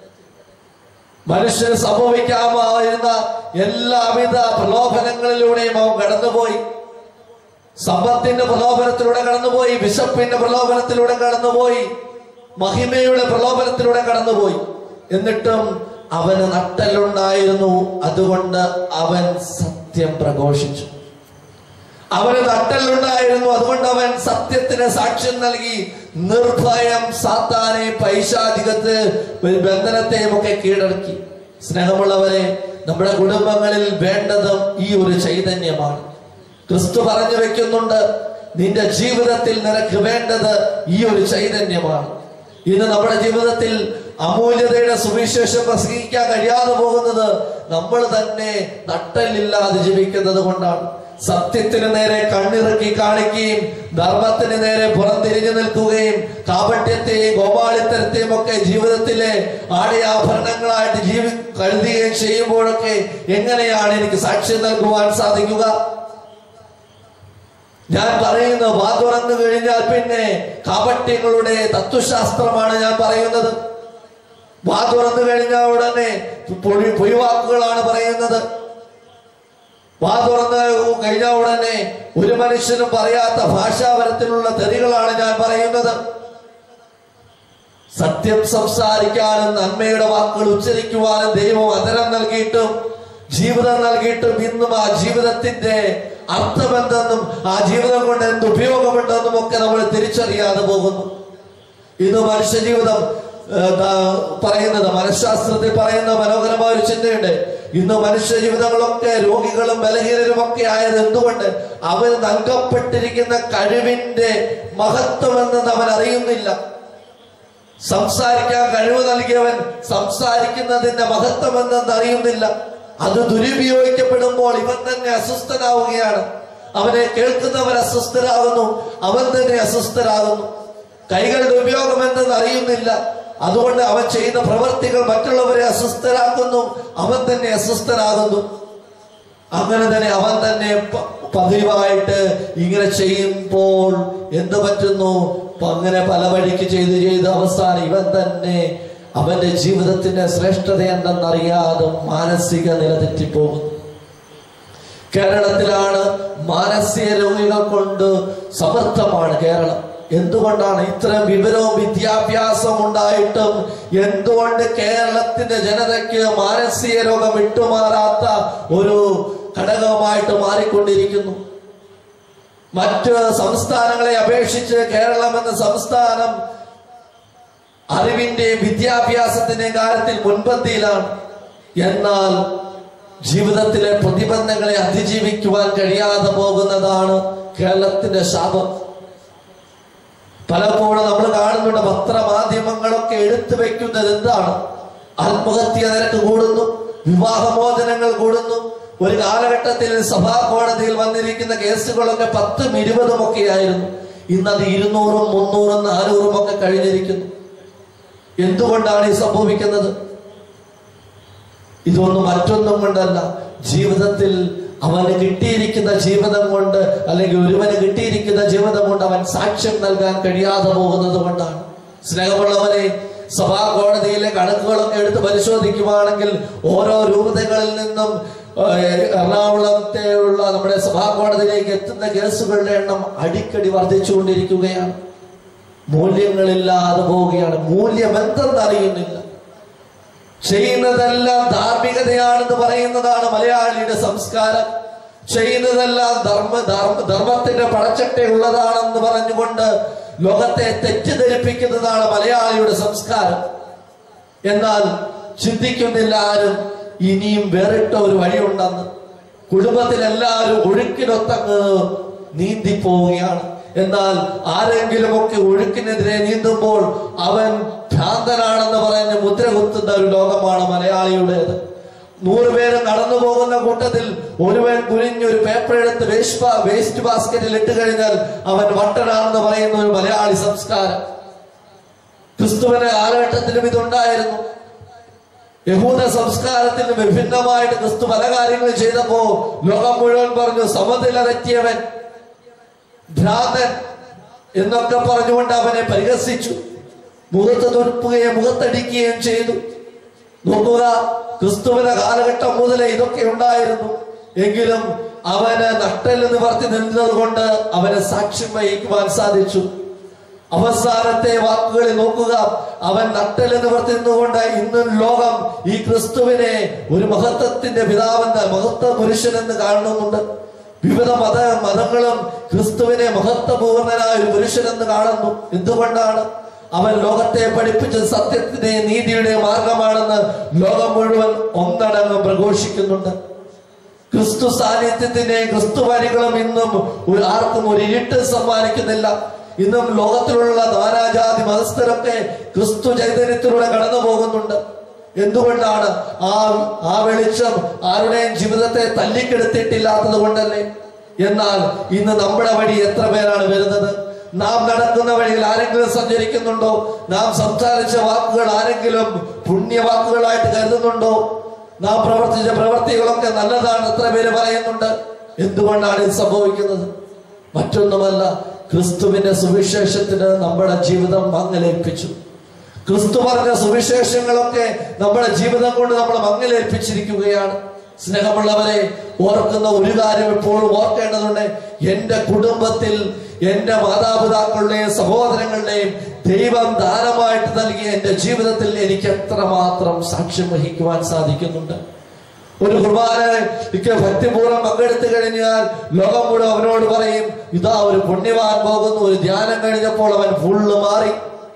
മനുഷ്യന് സംഭവിക്കാമായിരുന്ന എല്ലാവിധ പ്രലോഭനങ്ങളിലൂടെയും അവൻ കടന്നുപോയി സമ്പത്തിന്റെ പ്രലോഭനത്തിലൂടെ കടന്നുപോയി വിശപ്പിന്റെ പ്രലോഭനത്തിലൂടെ കടന്നുപോയി മഹിമയുടെ പ്രലോഭനത്തിലൂടെ കടന്നുപോയി എന്നിട്ടും അവന് നട്ടലുണ്ടായിരുന്നു അതുകൊണ്ട് അവൻ സത്യം പ്രഘോഷിച്ചു അവന് നട്ടലുണ്ടായിരുന്നു അതുകൊണ്ട് അവൻ സത്യത്തിന് സാക്ഷ്യം നൽകി നിർഭയം സാത്താനെ പൈശാധികത്ത് ബന്ധനത്തെയും ഒക്കെ കീഴടക്കി സ്നേഹമുള്ളവരെ നമ്മുടെ കുടുംബങ്ങളിൽ വേണ്ടതും ഈ ഒരു ചൈതന്യമാണ് ക്രിസ്തു പറഞ്ഞു വെക്കുന്നുണ്ട് നിന്റെ ജീവിതത്തിൽ നിനക്ക് വേണ്ടത് ഈ ഒരു ചൈതന്യമാണ് ഇന്ന് നമ്മുടെ ജീവിതത്തിൽ അമൂല്യതയുടെ സുവിശേഷം പ്രസംഗിക്കാൻ കഴിയാതെ പോകുന്നത് നമ്മൾ തന്നെ നട്ടലില്ലാതെ ജീവിക്കുന്നത് കൊണ്ടാണ് സത്യത്തിന് നേരെ കണ്ണിറക്കി കാണിക്കുകയും ധർമ്മത്തിന് നേരെ പുറംതിരിഞ്ഞു നിൽക്കുകയും കാപട്യത്തെയും ഗോപാളിത്തരത്തെയും ഒക്കെ ജീവിതത്തിലെ ആടയാഭരണങ്ങളായിട്ട് ജീവി കരുതുകയും ചെയ്യുമ്പോഴൊക്കെ എങ്ങനെയാണ് എനിക്ക് സാക്ഷ്യം നൽകുവാൻ സാധിക്കുക ഞാൻ പറയുന്ന വാ തുറന്നു കഴിഞ്ഞാൽ പിന്നെ കാപട്യങ്ങളുടെ തത്വശാസ്ത്രമാണ് ഞാൻ പറയുന്നത് വാ തുറന്നു കഴിഞ്ഞാൽ ഉടനെ പൊഴി പൊയ്വാക്കുകളാണ് പറയുന്നത് വാ തുറന്ന് കഴിഞ്ഞ ഉടനെ ഒരു മനുഷ്യനും പറയാത്ത ഭാഷാപരത്തിലുള്ള തെറികളാണ് ഞാൻ പറയുന്നത് സത്യം സംസാരിക്കാനും നന്മയുടെ വാക്കുകൾ ഉച്ചരിക്കുവാനും ദൈവം അതരം നൽകിയിട്ടും ജീവിതം നൽകിയിട്ടും ഇന്നും ആ ജീവിതത്തിന്റെ അർത്ഥമെന്തെന്നും ആ ജീവിതം കൊണ്ട് എന്ത് ഉപയോഗമുണ്ടെന്നും ഒക്കെ നമ്മൾ തിരിച്ചറിയാതെ പോകുന്നു ഇന്ന് മനുഷ്യ ജീവിതം പറയുന്നത് മനഃശാസ്ത്രത്തിൽ പറയുന്ന മനോഹരമായ ഒരു ചിന്തയുണ്ട് ഇന്ന് മനുഷ്യ ജീവിതങ്ങളൊക്കെ രോഗികളും ബലഹീനരും ഒക്കെ ആയത് എന്തുകൊണ്ട് അവൻ നൽകപ്പെട്ടിരിക്കുന്ന കഴിവിന്റെ മഹത്വമെന്നത് അവൻ അറിയുന്നില്ല സംസാരിക്കാൻ കഴിവ് നൽകിയവൻ സംസാരിക്കുന്നതിന്റെ മഹത്വം എന്തെന്ന് അറിയുന്നില്ല അത് ദുരുപയോഗിക്കപ്പെടുമ്പോൾ ഇവൻ തന്നെ അസ്വസ്ഥനാവുകയാണ് അവനെ കേൾക്കുന്നവർ അസ്വസ്ഥരാകുന്നു അവൻ തന്നെ അസ്വസ്ഥരാകുന്നു കൈകളുടെ ഉപയോഗം എന്തെന്ന് അറിയുന്നില്ല അതുകൊണ്ട് അവൻ ചെയ്യുന്ന പ്രവർത്തികൾ മറ്റുള്ളവരെ അസ്വസ്ഥരാക്കുന്നു അവൻ തന്നെ അസ്വസ്ഥനാകുന്നു അങ്ങനെ തന്നെ അവൻ തന്നെ പ- പതിവായിട്ട് ഇങ്ങനെ ചെയ്യുമ്പോൾ എന്ത് പറ്റുന്നു അപ്പൊ അങ്ങനെ പല വഴിക്ക് ചെയ്ത് ചെയ്ത് അവസാനം ഇവൻ തന്നെ അവന്റെ ജീവിതത്തിന്റെ ശ്രേഷ്ഠത എന്തെന്നറിയാതെ മാനസിക നില തെറ്റിപ്പോകുന്നു കേരളത്തിലാണ് മാനസിക രോഗികൾ കൊണ്ട് സമർത്ഥമാണ് കേരളം എന്തുകൊണ്ടാണ് ഇത്രയും വിവരവും വിദ്യാഭ്യാസവും ഉണ്ടായിട്ടും എന്തുകൊണ്ട് കേരളത്തിന്റെ ജനതയ്ക്ക് മാനസിക രോഗം വിട്ടുമാറാത്ത ഒരു ഘടകമായിട്ട് മാറിക്കൊണ്ടിരിക്കുന്നു മറ്റ് സംസ്ഥാനങ്ങളെ അപേക്ഷിച്ച് കേരളം എന്ന സംസ്ഥാനം അറിവിന്റെയും വിദ്യാഭ്യാസത്തിന്റെയും കാര്യത്തിൽ മുൻപന്തിയിലാണ് എന്നാൽ ജീവിതത്തിലെ പ്രതിബന്ധങ്ങളെ അതിജീവിക്കുവാൻ കഴിയാതെ പോകുന്നതാണ് കേരളത്തിന്റെ ശാപം പലപ്പോഴും നമ്മൾ കാണുന്നുണ്ട് പത്രമാധ്യമങ്ങളൊക്കെ എടുത്തു വെക്കുന്നത് എന്താണ് ആത്മഹത്യ നിരക്ക് കൂടുന്നു വിവാഹമോചനങ്ങൾ കൂടുന്നു ഒരു കാലഘട്ടത്തിൽ സഭാ കോടതിയിൽ വന്നിരിക്കുന്ന കേസുകളൊക്കെ പത്തും ഇരുപതും ഒക്കെ ആയിരുന്നു ഇന്നത് ഇരുന്നൂറും മുന്നൂറും നാനൂറും ഒക്കെ കഴിഞ്ഞിരിക്കുന്നു എന്തുകൊണ്ടാണ് ഈ സംഭവിക്കുന്നത് ഇതൊന്നും മറ്റൊന്നും കൊണ്ടല്ല ജീവിതത്തിൽ അവന് കിട്ടിയിരിക്കുന്ന ജീവിതം കൊണ്ട് അല്ലെങ്കിൽ ഒരുവന് കിട്ടിയിരിക്കുന്ന ജീവിതം കൊണ്ട് അവൻ സാക്ഷ്യം നൽകാൻ കഴിയാതെ പോകുന്നത് കൊണ്ടാണ് സ്നേഹമുള്ളവരെ സഭാ കോടതിയിലെ കണക്കുകളൊക്കെ എടുത്ത് പരിശോധിക്കുവാണെങ്കിൽ ഓരോ രൂപതകളിൽ നിന്നും ഏഹ്, എറണാകുളത്തെ ഉള്ള നമ്മുടെ സഭാ കോടതിയിലേക്ക് എത്തുന്ന കേസുകളുടെ എണ്ണം അടിക്കടി വർദ്ധിച്ചുകൊണ്ടിരിക്കുകയാണ് മൂല്യങ്ങളില്ലാതെ പോവുകയാണ് മൂല്യം എന്തെന്ന് അറിയുന്നില്ല ചെയ്യുന്നതെല്ലാം ധാർമ്മികതയാണെന്ന് പറയുന്നതാണ് മലയാളിയുടെ സംസ്കാരം ചെയ്യുന്നതെല്ലാം ധർമ്മ ധർമ്മ ധർമ്മത്തിന്റെ പടച്ചട്ടയുള്ളതാണെന്ന് പറഞ്ഞുകൊണ്ട് ലോകത്തെ തെറ്റിദ്ധരിപ്പിക്കുന്നതാണ് മലയാളിയുടെ സംസ്കാരം എന്നാൽ ചിന്തിക്കുന്നില്ല ആരും ഇനിയും വേറിട്ട ഒരു വഴിയുണ്ടെന്ന് കുടുംബത്തിലെല്ലാവരും ഒഴുക്കിനൊത്തങ്ങ് നീന്തി പോവുകയാണ് എന്നാൽ ആരെങ്കിലുമൊക്കെ ഒഴുക്കിനെതിരെ നീന്തുമ്പോൾ അവൻ ഭ്രാന്തനാണെന്ന് പറഞ്ഞ് മുദ്ര കുത്തുന്ന ഒരു ലോകമാണ് മലയാളിയുടേത് നൂറുപേര് കടന്നു പോകുന്ന കൂട്ടത്തിൽ ഒരുവൻ കുനിഞ്ഞൊരു പേപ്പർ എടുത്ത് വേസ്റ്റ് ബാ- വേസ്റ്റ് ബാസ്ക്കറ്റിൽ ഇട്ട് കഴിഞ്ഞാൽ അവൻ വട്ടനാണെന്ന് പറയുന്ന ഒരു മലയാളി സംസ്കാരം ക്രിസ്തുവിന്റെ കാലഘട്ടത്തിലും ഇതുണ്ടായിരുന്നു യഹൂദ സംസ്കാരത്തിന് വിഭിന്നമായിട്ട് ക്രിസ്തു പല കാര്യങ്ങൾ ചെയ്തപ്പോ ലോകം മുഴുവൻ പറഞ്ഞു സമനില തെറ്റിയവൻ ഭ്രാന്തൻ എന്നൊക്കെ പറഞ്ഞുകൊണ്ട് അവനെ പരിഹസിച്ചു മുഖത്ത് തുറപ്പുകയും മുഖത്തടിക്കുകയും ചെയ്തു നോക്കുക ക്രിസ്തുവിന്റെ കാലഘട്ടം മുതലേ ഇതൊക്കെ ഉണ്ടായിരുന്നു എങ്കിലും അവന് നട്ടല് നിവർത്തി നിന്നത് കൊണ്ട് അവന് സാക്ഷ്യം വഹിക്കുവാൻ സാധിച്ചു അവസാനത്തെ വാക്കുകളിൽ നോക്കുക അവൻ നട്ടല് നിവർത്തി നിന്നുകൊണ്ട് ഇന്നും ലോകം ഈ ക്രിസ്തുവിനെ ഒരു മഹത്വത്തിന്റെ പിതാവെന്ന് മഹത്വ പുരുഷനെന്ന് കാണുന്നുണ്ട് വിവിധ മത മതങ്ങളും ക്രിസ്തുവിനെ മഹത്വപൂർണനായ ഒരു പുരുഷനെന്ന് കാണുന്നു എന്തുകൊണ്ടാണ് അവൻ ലോകത്തെ പഠിപ്പിച്ച സത്യത്തിന്റെ നീതിയുടെ മാർഗമാണെന്ന് ലോകം മുഴുവൻ ഒന്നടങ്കം പ്രഘോഷിക്കുന്നുണ്ട് ക്രിസ്തു സാന്നിധ്യത്തിന്റെയും ക്രിസ്തു വരികളും ഇന്നും ഒരു ആർക്കും ഒരു ഇരുട്ട് സമ്മാനിക്കുന്നില്ല ഇന്നും ലോകത്തിലുള്ള നാനാജാതി മതസ്ഥരൊക്കെ ക്രിസ്തു ചൈതന്യത്തിലൂടെ കടന്നു പോകുന്നുണ്ട് എന്തുകൊണ്ടാണ് ആ ആ വെളിച്ചം ആരുടെയും ജീവിതത്തെ തല്ലിക്കെടുത്തിട്ടില്ലാത്തത് കൊണ്ടല്ലേ എന്നാൽ ഇന്ന് നമ്മുടെ വഴി എത്ര പേരാണ് വരുന്നത് നാം നടക്കുന്ന വഴിയിൽ ആരെങ്കിലും സഞ്ചരിക്കുന്നുണ്ടോ നാം സംസാരിച്ച വാക്കുകൾ ആരെങ്കിലും പുണ്യവാക്കുകളായിട്ട് കരുതുന്നുണ്ടോ നാം പ്രവർത്തിച്ച പ്രവർത്തികളൊക്കെ നല്ലതാണ് എത്ര പേര് പറയുന്നുണ്ട് എന്തുകൊണ്ടാണ് ഇത് സംഭവിക്കുന്നത് മറ്റൊന്നുമല്ല ക്രിസ്തുവിന്റെ സുവിശേഷത്തിന് നമ്മുടെ ജീവിതം മങ്ങലേൽപ്പിച്ചു ക്രിസ്തു പറഞ്ഞ സുവിശേഷങ്ങളൊക്കെ നമ്മുടെ ജീവിതം കൊണ്ട് നമ്മൾ മങ്ങലേൽപ്പിച്ചിരിക്കുകയാണ് സ്നേഹമുള്ളവരെ ഓർക്കുന്ന ഒരു കാര്യം എപ്പോഴും ഓർക്കേണ്ടതുണ്ട് എന്റെ കുടുംബത്തിൽ എന്റെ മാതാപിതാക്കളുടെയും സഹോദരങ്ങളുടെയും ദൈവം ദാനമായിട്ട് നൽകിയ എന്റെ ജീവിതത്തിൽ എനിക്ക് എത്രമാത്രം സാക്ഷ്യം വഹിക്കുവാൻ സാധിക്കുന്നുണ്ട് ഒരു കുർബാനയ്ക്ക് ഭക്തിപൂർവ്വം പങ്കെടുത്തു കഴിഞ്ഞാൽ ലോകം മുഴുവൻ അവനോട് പറയും ഇതാ ഒരു പുണ്യവാൻ പോകുന്നു ഒരു ധ്യാനം കഴിഞ്ഞപ്പോൾ അവൻ ഫുള്ള് മാറി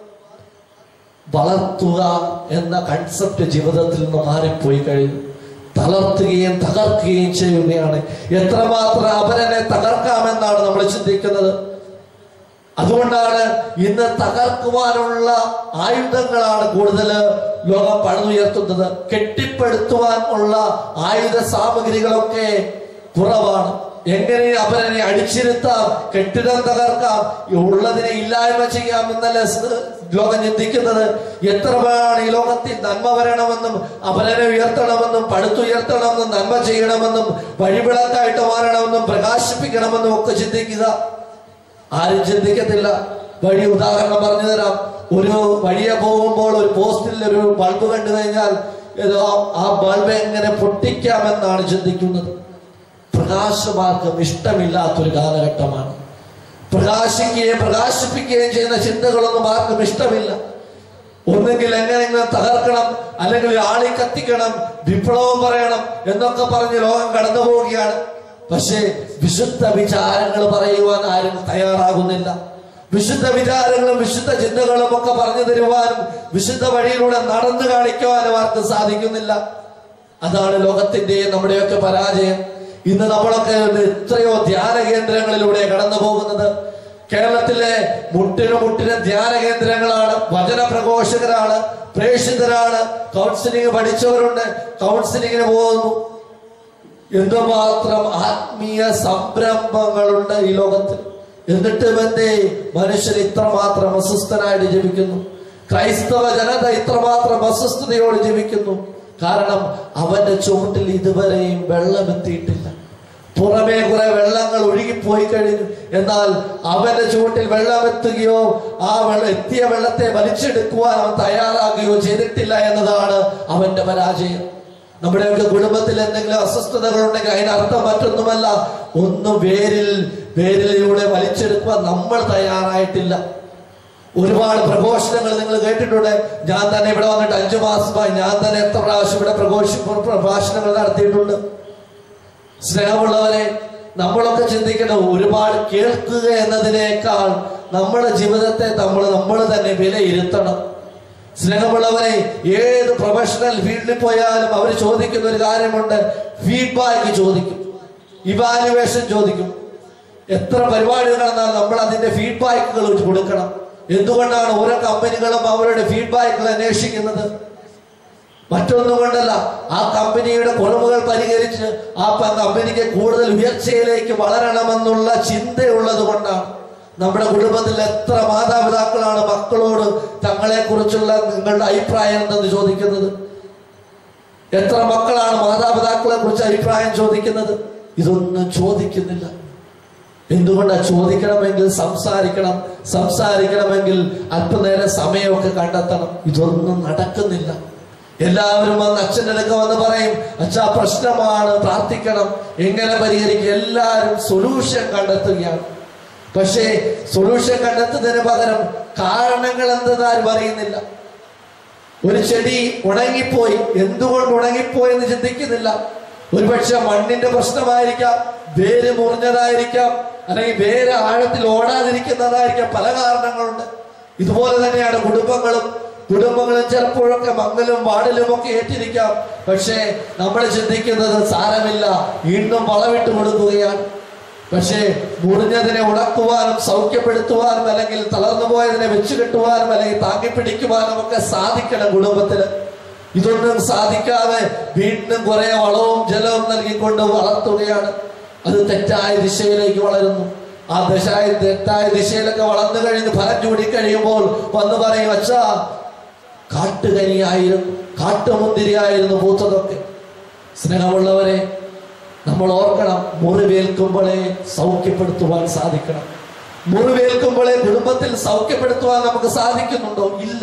വളർത്തുക എന്ന കൺസെപ്റ്റ് ജീവിതത്തിൽ നിന്ന് മാറിപ്പോയി കഴിഞ്ഞു തളർത്തുകയും തകർക്കുകയും ചെയ്യുകയാണ് എത്രമാത്രം അപരനെ തകർക്കാമെന്നാണ് നമ്മൾ ചിന്തിക്കുന്നത് അതുകൊണ്ടാണ് ഇന്ന് തകർക്കുവാനുള്ള ആയുധങ്ങളാണ് കൂടുതൽ ലോകം പണിതുയർത്തുന്നത് കെട്ടിപ്പടുത്തുവാൻ ഉള്ള ആയുധ സാമഗ്രികളൊക്കെ കുറവാണ് എങ്ങനെ അപരനെ അടിച്ചിരുത്താം കെട്ടിടം തകർക്കാം ഉള്ളതിനെ ഇല്ലായ്മ ചെയ്യാം എന്നല്ല സ് ലോകം ചിന്തിക്കുന്നത് എത്ര പേരാണ് ഈ ലോകത്തിൽ നന്മ വരണമെന്നും അപരനെ ഉയർത്തണമെന്നും പടുത്തുയർത്തണമെന്നും നന്മ ചെയ്യണമെന്നും വഴിവിളക്കായിട്ട് മാറണമെന്നും പ്രകാശിപ്പിക്കണമെന്നും ഒക്കെ ചിന്തിക്കുക ആരും ചിന്തിക്കത്തില്ല വഴി ഉദാഹരണം പറഞ്ഞു തരാം ഒരു വഴിയെ പോകുമ്പോൾ ഒരു പോസ്റ്റിൽ ഒരു ബൾബ് കണ്ടു കഴിഞ്ഞാൽ ഏതോ ആ ബൾബ് എങ്ങനെ പൊട്ടിക്കാമെന്നാണ് ചിന്തിക്കുന്നത് പ്രകാശമാർഗം ഇഷ്ടമില്ലാത്തൊരു കാലഘട്ടമാണ് പ്രകാശിക്കുകയും പ്രകാശിപ്പിക്കുകയും ചെയ്യുന്ന ചിന്തകളൊന്നും ആർക്കും ഇഷ്ടമില്ല ഒന്നെങ്കിൽ എങ്ങനെയെങ്കിലും തകർക്കണം അല്ലെങ്കിൽ ആളി കത്തിക്കണം വിപ്ലവം പറയണം എന്നൊക്കെ പറഞ്ഞ് ലോകം കടന്നു പോവുകയാണ് പക്ഷേ വിശുദ്ധ വിചാരങ്ങൾ പറയുവാൻ ആരും തയ്യാറാകുന്നില്ല വിശുദ്ധ വിചാരങ്ങളും വിശുദ്ധ ചിന്തകളും ഒക്കെ പറഞ്ഞു തരുവാനും വിശുദ്ധ വഴിയിലൂടെ നടന്നു കാണിക്കുവാനും ആർക്കും സാധിക്കുന്നില്ല അതാണ് ലോകത്തിന്റെയും നമ്മുടെയൊക്കെ പരാജയം ഇന്ന് നമ്മളൊക്കെ എത്രയോ ധ്യാന കേന്ദ്രങ്ങളിലൂടെ കടന്നു പോകുന്നത് കേരളത്തിലെ മുട്ടിന് മുട്ടിന് ധ്യാന കേന്ദ്രങ്ങളാണ് വചന പ്രഘോഷകരാണ് പ്രേക്ഷിതരാണ് കൗൺസിലിംഗ് പഠിച്ചവരുണ്ട് കൗൺസിലിങ്ങിന് പോകുന്നു എന്തുമാത്രം ആത്മീയ സംരംഭങ്ങളുണ്ട് ഈ ലോകത്തിൽ എന്നിട്ടും എന്തേ മനുഷ്യൻ ഇത്രമാത്രം അസ്വസ്ഥനായിട്ട് ജീവിക്കുന്നു ക്രൈസ്തവ ജനത ഇത്രമാത്രം അസ്വസ്ഥതയോട് ജീവിക്കുന്നു കാരണം അവന്റെ ചുവട്ടിൽ ഇതുവരെയും വെള്ളം എത്തിയിട്ടില്ല പുറമേ കുറെ വെള്ളങ്ങൾ ഒഴുകിപ്പോയി കഴിഞ്ഞു എന്നാൽ അവന്റെ ചുവട്ടിൽ വെള്ളം എത്തുകയോ ആ വെള്ളം എത്തിയ വെള്ളത്തെ വലിച്ചെടുക്കുവാൻ അവൻ തയ്യാറാകുകയോ ചെയ്തിട്ടില്ല എന്നതാണ് അവന്റെ പരാജയം നമ്മുടെയൊക്കെ കുടുംബത്തിൽ എന്തെങ്കിലും അസ്വസ്ഥതകൾ ഉണ്ടെങ്കിൽ അതിനർത്ഥം മറ്റൊന്നുമല്ല ഒന്നും വേരിൽ വേരിലൂടെ വലിച്ചെടുക്കുവാൻ നമ്മൾ തയ്യാറായിട്ടില്ല ഒരുപാട് പ്രഘോഷണങ്ങൾ നിങ്ങൾ കേട്ടിട്ടുണ്ട് ഞാൻ തന്നെ ഇവിടെ വന്നിട്ട് അഞ്ചു മാസമായി ഞാൻ തന്നെ എത്ര പ്രാവശ്യം ഇവിടെ പ്രഘോഷ പ്രഭാഷണങ്ങൾ നടത്തിയിട്ടുണ്ട് സ്നേഹമുള്ളവരെ നമ്മളൊക്കെ ചിന്തിക്കണം ഒരുപാട് കേൾക്കുക എന്നതിനേക്കാൾ നമ്മുടെ ജീവിതത്തെ നമ്മൾ നമ്മൾ തന്നെ വിലയിരുത്തണം സ്നേഹമുള്ളവരെ ഏത് പ്രൊഫഷണൽ ഫീൽഡിൽ പോയാലും അവർ ചോദിക്കുന്ന ഒരു കാര്യമുണ്ട് ഫീഡ്ബാക്ക് ചോദിക്കും ഇവാലുവേഷൻ ചോദിക്കും എത്ര പരിപാടികൾ നടന്നാൽ നമ്മൾ അതിന്റെ ഫീഡ്ബാക്കുകൾ കൊടുക്കണം എന്തുകൊണ്ടാണ് ഓരോ കമ്പനികളും അവരുടെ ഫീഡ്ബാക്കുകൾ അന്വേഷിക്കുന്നത് മറ്റൊന്നും കൊണ്ടല്ല ആ കമ്പനിയുടെ കുറവുകൾ പരിഹരിച്ച് ആ പ- കമ്പനിക്ക് കൂടുതൽ ഉയർച്ചയിലേക്ക് വളരണമെന്നുള്ള ചിന്തയുള്ളത് കൊണ്ടാണ് നമ്മുടെ കുടുംബത്തിൽ എത്ര മാതാപിതാക്കളാണ് മക്കളോട് തങ്ങളെ കുറിച്ചുള്ള നിങ്ങളുടെ അഭിപ്രായം എന്തെന്ന് ചോദിക്കുന്നത് എത്ര മക്കളാണ് മാതാപിതാക്കളെ കുറിച്ച് അഭിപ്രായം ചോദിക്കുന്നത് ഇതൊന്നും ചോദിക്കുന്നില്ല എന്തുകൊണ്ടാ ചോദിക്കണമെങ്കിൽ സംസാരിക്കണം സംസാരിക്കണമെങ്കിൽ അല്പനേരം സമയമൊക്കെ കണ്ടെത്തണം ഇതൊന്നും നടക്കുന്നില്ല എല്ലാവരും വന്ന് അച്ഛൻ്റെ അടുക്ക വന്ന് പറയും അച്ഛാ പ്രശ്നമാണ് പ്രാർത്ഥിക്കണം എങ്ങനെ പരിഹരിക്കും എല്ലാവരും സൊല്യൂഷൻ കണ്ടെത്തുകയാണ് പക്ഷേ സൊല്യൂഷൻ കണ്ടെത്തുന്നതിന് പകരം കാരണങ്ങൾ എന്തെന്ന് ആരും അറിയുന്നില്ല ഒരു ചെടി ഉണങ്ങിപ്പോയി എന്തുകൊണ്ട് ഉണങ്ങിപ്പോയി എന്ന് ചിന്തിക്കുന്നില്ല ഒരുപക്ഷെ മണ്ണിന്റെ പ്രശ്നമായിരിക്കാം വേര് മുറിഞ്ഞതായിരിക്കാം അല്ലെങ്കിൽ വേര് ആഴത്തിൽ ഓടാതിരിക്കുന്നതായിരിക്കാം പല കാരണങ്ങളുണ്ട് ഇതുപോലെ തന്നെയാണ് കുടുംബങ്ങളും കുടുംബങ്ങളും ചിലപ്പോഴൊക്കെ മങ്ങലും വാടലും ഒക്കെ ഏറ്റിരിക്കാം പക്ഷേ നമ്മൾ ചിന്തിക്കുന്നത് സാരമില്ല വീണ്ടും വളവിട്ട് കൊടുക്കുകയാണ് പക്ഷേ മുറിഞ്ഞതിനെ ഉണക്കുവാനും സൗഖ്യപ്പെടുത്തുവാനും അല്ലെങ്കിൽ തളർന്നു പോയതിനെ വെച്ചു കെട്ടുവാനും അല്ലെങ്കിൽ താങ്ങിപ്പിടിക്കുവാനും ഒക്കെ സാധിക്കണം കുടുംബത്തിന് ഇതൊന്നും സാധിക്കാതെ വീണ്ടും കുറെ വളവും ജലവും നൽകിക്കൊണ്ട് വളർത്തുകയാണ് അത് തെറ്റായ ദിശയിലേക്ക് വളരുന്നു ആ ദശായ തെറ്റായ ദിശയിലൊക്കെ വളർന്നു കഴിഞ്ഞ് ഫലം ചൂടി കഴിയുമ്പോൾ വന്ന് പറയും അച്ഛാ കാട്ടുകനിയായിരുന്നു കാട്ടുമുന്തിരിയായിരുന്നു പൂത്തതൊക്കെ സ്നേഹമുള്ളവരെ നമ്മൾ ഓർക്കണം മുറിവേൽക്കുമ്പോഴേ സൗഖ്യപ്പെടുത്തുവാൻ സാധിക്കണം മുറിവേൽക്കുമ്പോഴേ കുടുംബത്തിൽ സൗഖ്യപ്പെടുത്തുവാൻ നമുക്ക് സാധിക്കുന്നുണ്ടോ ഇല്ല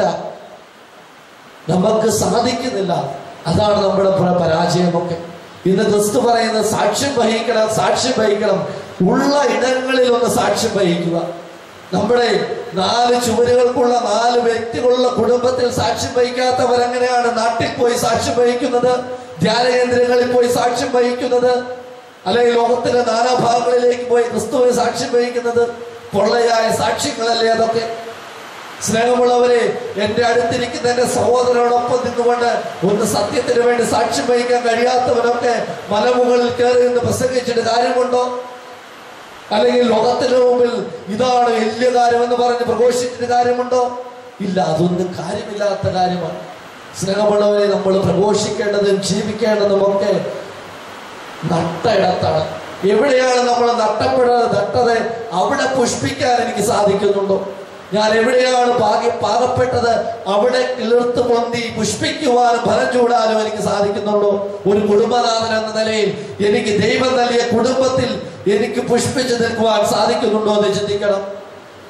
നമുക്ക് സാധിക്കുന്നില്ല അതാണ് നമ്മുടെ പ- പരാജയമൊക്കെ ഇന്ന് ക്രിസ്തു പറയുന്നത് സാക്ഷ്യം വഹിക്കണം സാക്ഷ്യം വഹിക്കണം ഉള്ള ഇടങ്ങളിൽ ഒന്ന് സാക്ഷ്യം വഹിക്കുക നമ്മുടെ നാല് ചുവരുകൾക്കുള്ള നാല് വ്യക്തികളുള്ള കുടുംബത്തിൽ സാക്ഷ്യം വഹിക്കാത്തവരെങ്ങനെയാണ് നാട്ടിൽ പോയി സാക്ഷ്യം വഹിക്കുന്നത് ധ്യാന കേന്ദ്രങ്ങളിൽ പോയി സാക്ഷ്യം വഹിക്കുന്നത് അല്ലെങ്കിൽ ലോകത്തിന്റെ നാനാഭാഗങ്ങളിലേക്ക് പോയി ക്രിസ്തുവിന് സാക്ഷ്യം വഹിക്കുന്നത് പൊള്ളയായ സാക്ഷ്യങ്ങളല്ലേ അതൊക്കെ സ്നേഹമുള്ളവരെ എന്റെ അടുത്തിരിക്കുന്ന എന്റെ സഹോദരനോടൊപ്പം നിന്നുകൊണ്ട് ഒന്ന് സത്യത്തിന് വേണ്ടി സാക്ഷ്യം വഹിക്കാൻ കഴിയാത്തവനൊക്കെ മലമുകളിൽ കയറി നിന്ന് പ്രസംഗിച്ചിട്ട് കാര്യമുണ്ടോ അല്ലെങ്കിൽ ലോകത്തിന് മുമ്പിൽ ഇതാണ് വലിയ കാര്യമെന്ന് പറഞ്ഞ് പ്രഘോഷിച്ചിട്ട് കാര്യമുണ്ടോ ഇല്ല അതൊന്നും കാര്യമില്ലാത്ത കാര്യമാണ് സ്നേഹമുള്ളവരെ നമ്മൾ പ്രഘോഷിക്കേണ്ടതും ജീവിക്കേണ്ടതും ഒക്കെ നട്ട ഇടത്താണ് എവിടെയാണ് നമ്മൾ നട്ടപ്പെടുന്നത് നട്ടത് അവിടെ പുഷ്പിക്കാൻ എനിക്ക് സാധിക്കുന്നുണ്ടോ ഞാൻ എവിടെയാണ് പാകി പാകപ്പെട്ടത് അവിടെ കിളിർത്ത് പൊന്തി പുഷ്പിക്കുവാനും ഫലം ചൂടാനും എനിക്ക് സാധിക്കുന്നുള്ളൂ ഒരു കുടുംബനാഥൻ എന്ന നിലയിൽ എനിക്ക് ദൈവം നൽകിയ കുടുംബത്തിൽ എനിക്ക് പുഷ്പിച്ചു നിൽക്കുവാൻ സാധിക്കുന്നുണ്ടോ എന്ന് ചിന്തിക്കണം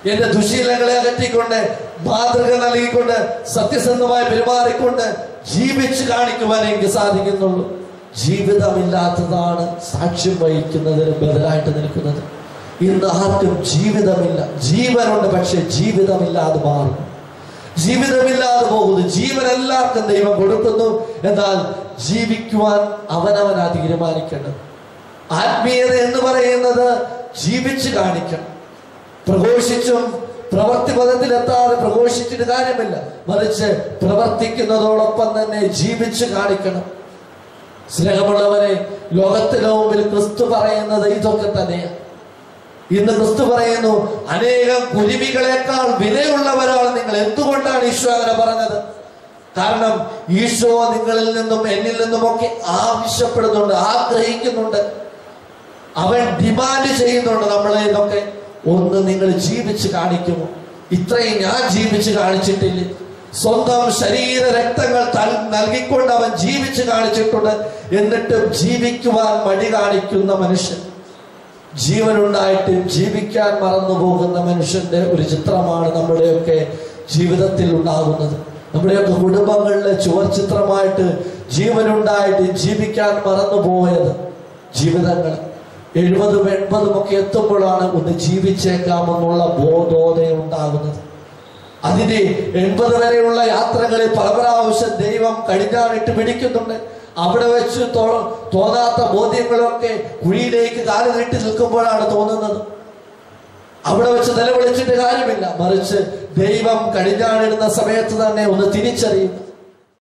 എന്റെ ദുശീലങ്ങളെ അകറ്റിക്കൊണ്ട് മാതൃക നൽകിക്കൊണ്ട് സത്യസന്ധമായി പെരുമാറിക്കൊണ്ട് ജീവിച്ച് കാണിക്കുവാൻ എനിക്ക് സാധിക്കുന്നുള്ളൂ ജീവിതമില്ലാത്തതാണ് സാക്ഷ്യം വഹിക്കുന്നതിന് ബദലായിട്ട് നിൽക്കുന്നത് ഇന്ന് ആർക്കും ജീവിതമില്ല ജീവനുണ്ട് പക്ഷെ ജീവിതമില്ലാതെ മാറും ജീവിതമില്ലാതെ പോകുന്നു ജീവൻ എല്ലാവർക്കും ദൈവം കൊടുക്കുന്നു എന്നാൽ ജീവിക്കുവാൻ അവനവനാ തീരുമാനിക്കേണ്ടത് ആത്മീയത എന്ന് പറയുന്നത് ജീവിച്ച് കാണിക്കണം പ്രഘോഷിച്ചും പ്രവർത്തി പദത്തിലെത്താതെ പ്രഘോഷിച്ചിട്ട് കാര്യമില്ല മറിച്ച് പ്രവർത്തിക്കുന്നതോടൊപ്പം തന്നെ ജീവിച്ച് കാണിക്കണം സ്നേഹമുള്ളവരെ ലോകത്തിന് മുമ്പിൽ ക്രിസ്തു പറയുന്നത് ഇതൊക്കെ തന്നെയാണ് ഇന്ന് ക്രിസ്തു പറയുന്നു അനേകം കുരുവികളെക്കാൾ വിലയുള്ളവരാണ് നിങ്ങൾ എന്തുകൊണ്ടാണ് ഈശോ അങ്ങനെ പറഞ്ഞത് കാരണം ഈശോ നിങ്ങളിൽ നിന്നും എന്നിൽ നിന്നുമൊക്കെ ആവശ്യപ്പെടുന്നുണ്ട് ആഗ്രഹിക്കുന്നുണ്ട് അവൻ ഡിമാൻഡ് ചെയ്യുന്നുണ്ട് നമ്മളെ ഇതൊക്കെ ഒന്ന് നിങ്ങൾ ജീവിച്ച് കാണിക്കുമോ ഇത്രയും ഞാൻ ജീവിച്ച് കാണിച്ചിട്ടില്ല സ്വന്തം ശരീര രക്തങ്ങൾ തൽ- നൽകിക്കൊണ്ട് അവൻ ജീവിച്ച് കാണിച്ചിട്ടുണ്ട് എന്നിട്ടും ജീവിക്കുവാൻ മടി കാണിക്കുന്ന മനുഷ്യൻ ജീവനുണ്ടായിട്ട് ജീവിക്കാൻ മറന്നു പോകുന്ന മനുഷ്യന്റെ ഒരു ചിത്രമാണ് നമ്മുടെയൊക്കെ ജീവിതത്തിൽ ഉണ്ടാകുന്നത് നമ്മുടെയൊക്കെ കുടുംബങ്ങളിലെ ചുവർ ചിത്രമായിട്ട് ജീവനുണ്ടായിട്ട് ജീവിക്കാൻ മറന്നു പോയത് ജീവിതങ്ങൾ എഴുപതും എൺപതും ഒക്കെ എത്തുമ്പോഴാണ് ഒന്ന് ജീവിച്ചേക്കാമെന്നുള്ള ബോധോദയം ഉണ്ടാകുന്നത് അതിന് എൺപത് വരെയുള്ള യാത്രകളിൽ പല പ്രാവശ്യം ദൈവം കടിഞ്ഞാണിട്ട് പിടിക്കുന്നുണ്ട് അവിടെ വെച്ച് തോ- തോന്നാത്ത ബോധ്യങ്ങളൊക്കെ കുഴിയിലേക്ക് കാല് നീട്ടി നിൽക്കുമ്പോഴാണ് തോന്നുന്നത് അവിടെ വെച്ച് നിലവിളിച്ചിട്ട് കാര്യമില്ല മറിച്ച് ദൈവം കടിഞ്ഞാണിടുന്ന സമയത്ത് തന്നെ ഒന്ന് തിരിച്ചറിയുക